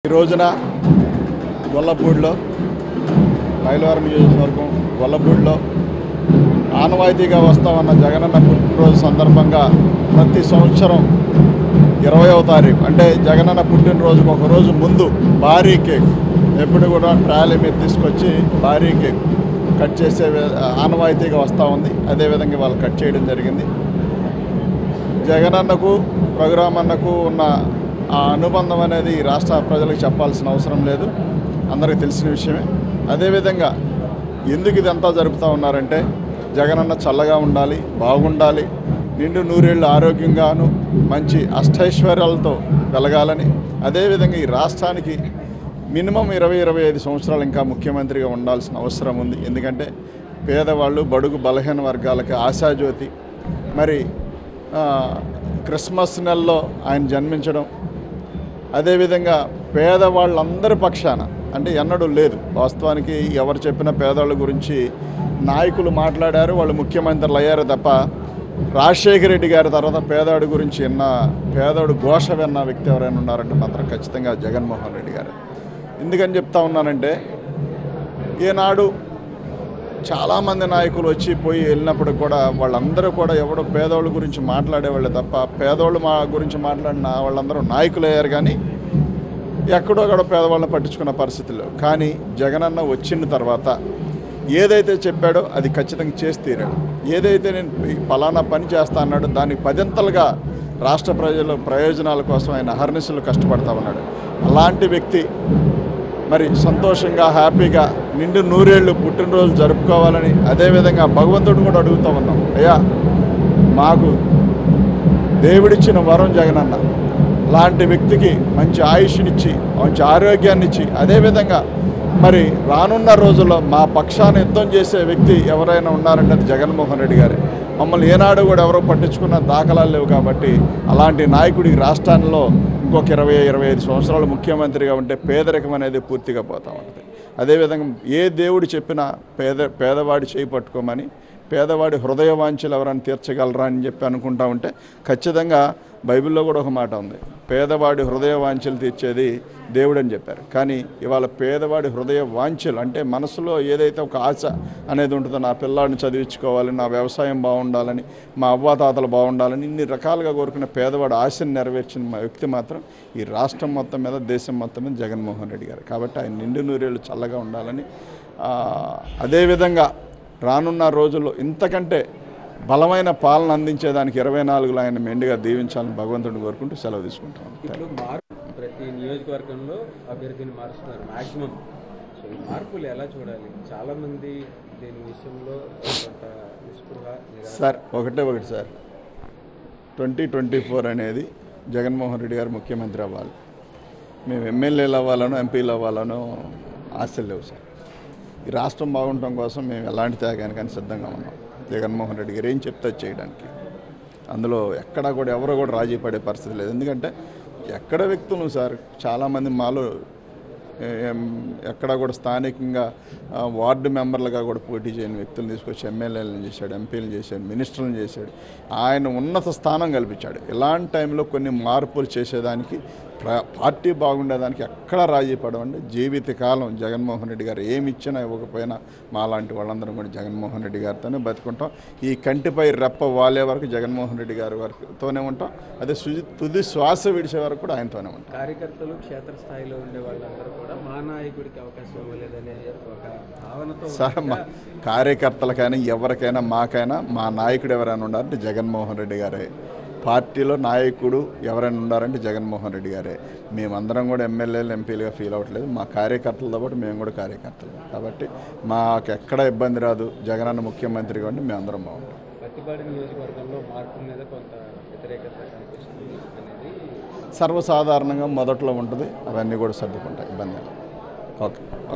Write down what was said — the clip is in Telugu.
రోజున గొల్లపూడిలో మైలవరం నియోజకవర్గం గొల్లపూడిలో ఆనవాయితీగా వస్తామన్న జగనన్న పుట్టినరోజు సందర్భంగా ప్రతి సంవత్సరం ఇరవయవ తారీఖు అంటే జగనన్న పుట్టినరోజుకు ఒక రోజు ముందు భారీ కేక్ ఎప్పుడు కూడా ట్రాలీ మీద తీసుకొచ్చి భారీ కేక్ కట్ చేసే వే- ఆనవాయితీగా వస్తూ ఉంది అదేవిధంగా వాళ్ళు కట్ చేయడం జరిగింది జగనన్నకు రఘురామన్నకు ఉన్న ఆ అనుబంధం అనేది ఈ రాష్ట్ర ప్రజలకు చెప్పాల్సిన అవసరం లేదు అందరికీ తెలిసిన విషయమే అదేవిధంగా ఎందుకు ఇదంతా జరుపుతూ ఉన్నారంటే జగనన్న చల్లగా ఉండాలి బాగుండాలి నిండు నూరేళ్ళు ఆరోగ్యంగాను మంచి అష్టైశ్వర్యాలతో వెలగాలని అదేవిధంగా ఈ రాష్ట్రానికి మినిమం ఇరవై ఇరవై ఐదు సంవత్సరాలు ఇంకా ముఖ్యమంత్రిగా ఉండాల్సిన అవసరం ఉంది ఎందుకంటే పేదవాళ్ళు బడుగు బలహీన వర్గాలకి ఆశాజ్యోతి మరి ఆ, క్రిస్మస్ నెలలో ఆయన జన్మించడం అదేవిధంగా పేదవాళ్ళందరి పక్షాన అంటే ఎన్నడూ లేదు వాస్తవానికి ఎవరు చెప్పిన పేదవాళ్ళ గురించి నాయకులు మాట్లాడారు వాళ్ళు ముఖ్యమంత్రులు అయ్యారు తప్ప రాజశేఖర రెడ్డి గారి తర్వాత పేదవాడి గురించి విన్న పేదవాడు ఘోష విన్న వ్యక్తి ఎవరైనా ఉన్నారంటే మాత్రం ఖచ్చితంగా జగన్మోహన్ రెడ్డి గారు ఎందుకని చెప్తా ఉన్నానంటే ఈనాడు చాలామంది నాయకులు వచ్చి పోయి వెళ్ళినప్పుడు కూడా వాళ్ళందరూ కూడా ఎవడో పేదవాళ్ళ గురించి మాట్లాడేవాళ్ళు తప్ప పేదవాళ్ళు మా గురించి మాట్లాడిన వాళ్ళందరూ నాయకులు అయ్యారు కానీ ఎక్కడో అక్కడ పేదవాళ్ళని పట్టించుకున్న పరిస్థితుల్లో కానీ జగనన్న వచ్చిన తర్వాత ఏదైతే చెప్పాడో అది ఖచ్చితంగా చేసి తీరాడు ఏదైతే నేను ఈ పలానా పని చేస్తా అన్నాడో దానికి పదింతలుగా రాష్ట్ర ప్రజల ప్రయోజనాల కోసం ఆయన అహర్నిశలు కష్టపడతా ఉన్నాడు అలాంటి వ్యక్తి మరి సంతోషంగా హ్యాపీగా నిండు నూరేళ్ళు పుట్టినరోజు జరుపుకోవాలని అదేవిధంగా భగవంతుడు కూడా అడుగుతా ఉన్నాం అయ్యా మాకు దేవుడిచ్చిన వరం జగనన్న లాంటి వ్యక్తికి మంచి ఆయుష్నిచ్చి మంచి ఆరోగ్యాన్ని ఇచ్చి అదేవిధంగా మరి రానున్న రోజుల్లో మా పక్షాన్ని యుద్ధం చేసే వ్యక్తి ఎవరైనా ఉన్నారంటే అది జగన్మోహన్ రెడ్డి గారే మమ్మల్ని ఏనాడు కూడా ఎవరో పట్టించుకున్న దాఖలాలు లేవు కాబట్టి అలాంటి నాయకుడి రాష్ట్రాల్లో ఇంకొక ఇరవై ఇరవై ఐదు సంవత్సరాలు ముఖ్యమంత్రిగా ఉంటే పేదరికం అనేది పూర్తిగా పోతా ఉంటుంది అదేవిధంగా ఏ దేవుడు చెప్పినా పేద పేదవాడి చేయి పట్టుకోమని పేదవాడి హృదయ వాంఛలు ఎవరైనా తీర్చగలరా అని చెప్పి అనుకుంటా ఉంటే ఖచ్చితంగా బైబిల్లో కూడా ఒక మాట ఉంది పేదవాడి హృదయ వాంఛలు తీర్చేది దేవుడు అని చెప్పారు కానీ ఇవాళ పేదవాడి హృదయ వాంఛలు అంటే మనసులో ఏదైతే ఒక ఆశ అనేది ఉంటుందో నా పిల్లాడిని చదివించుకోవాలి నా వ్యవసాయం బాగుండాలని మా అవ్వాతాతలు బాగుండాలని ఇన్ని రకాలుగా కోరుకున్న పేదవాడి ఆశను నెరవేర్చిన మా వ్యక్తి మాత్రం ఈ రాష్ట్రం మొత్తం మీద దేశం మొత్తం మీద జగన్మోహన్ రెడ్డి గారు కాబట్టి ఆయన నిండు నూరేళ్ళు చల్లగా ఉండాలని ఆ, అదేవిధంగా రానున్న రోజుల్లో ఇంతకంటే బలమైన పాలన అందించేదానికి ఇరవై నాలుగులో ఆయన మెండుగా దీవించాలని భగవంతుడిని కోరుకుంటూ సెలవు తీసుకుంటాం ఇప్పుడు మార్పు ప్రతి నియోజకవర్గంలో అభ్యర్థిని మారుస్తున్నారు మాక్సిమం సో ఈ మార్పులు ఎలా చూడాలి చాలా మంది దీని విషయంలో కొంత నిస్పృహ నిరాశ సార్ ఒకటే ఒకటి సార్ ట్వంటీ ట్వంటీ ఫోర్ అనేది జగన్మోహన్ రెడ్డి గారు ముఖ్యమంత్రి అవ్వాలి మేము ఎమ్మెల్యేలు అవ్వాలనో ఎంపీలు అవ్వాలనో ఆశలు లేవు సార్ ఈ రాష్ట్రం బాగుండటం కోసం మేము ఎలాంటి త్యాగానికని సిద్ధంగా ఉన్నాం జగన్మోహన్ రెడ్డి గారు ఏం చెప్తే అది చేయడానికి అందులో ఎక్కడా కూడా ఎవరో కూడా రాజీ పడే పరిస్థితి లేదు ఎందుకంటే ఎక్కడ వ్యక్తులు సార్ చాలామంది మాలో ఏం, ఎక్కడ కూడా స్థానికంగా ఆ, వార్డు మెంబర్లుగా కూడా పోటీ చేయని వ్యక్తులను తీసుకొచ్చి ఎమ్మెల్యేలను చేశాడు ఎంపీలను చేశాడు మినిస్టర్లను చేశాడు ఆయన ఉన్నత స్థానం కల్పించాడు ఇలాంటి టైంలో కొన్ని మార్పులు చేసేదానికి ప్ర- పార్టీ బాగుండేదానికి ఎక్కడా రాజీ పడవండి జీవితకాలం జగన్మోహన్ రెడ్డి గారు ఏమి ఇచ్చినా ఇవ్వకపోయినా మా లాంటి వాళ్ళందరం కూడా జగన్మోహన్ రెడ్డి గారితోనే బతుకుంటాం ఈ కంటిపై రెప్ప వాలే వరకు జగన్మోహన్ రెడ్డి గారి వరకుతోనే ఉంటాం అదే సుజి తుది శ్వాస విడిచే వరకు కూడా ఆయనతోనే ఉంటాం కార్యకర్తలు క్షేత్రస్థాయిలో ఉండే వాళ్ళందరూ కూడా మా నాయకుడికి అవకాశం ఇవ్వలేదనే ఒక భావనతో సార్ మా కార్యకర్తలకైనా ఎవరికైనా మాకైనా మా నాయకుడు ఎవరైనా ఉన్నారంటే జగన్మోహన్ రెడ్డి గారే పార్టీలో నాయకుడు ఎవరైనా ఉన్నారంటే జగన్మోహన్ రెడ్డి గారే మేమందరం కూడా ఎమ్మెల్యేలు ఎంపీలుగా ఫీల్ అవ్వట్లేదు మా కార్యకర్తలతో పాటు మేము కూడా కార్యకర్తలు కాబట్టి మాకు ఎక్కడ ఇబ్బంది రాదు జగనన్న ముఖ్యమంత్రిగా ఉండి మేము అందరం బాగుంటాం ప్రతిపాడు నియోజకవర్గంలో మార్పు మీద కొంత వ్యతిరేకత కనిపిస్తుంది అనేది సర్వసాధారణంగా మొదట్లో ఉంటుంది అవన్నీ కూడా సర్దుకుంటాయి ఇబ్బంది లేదు. ఓకే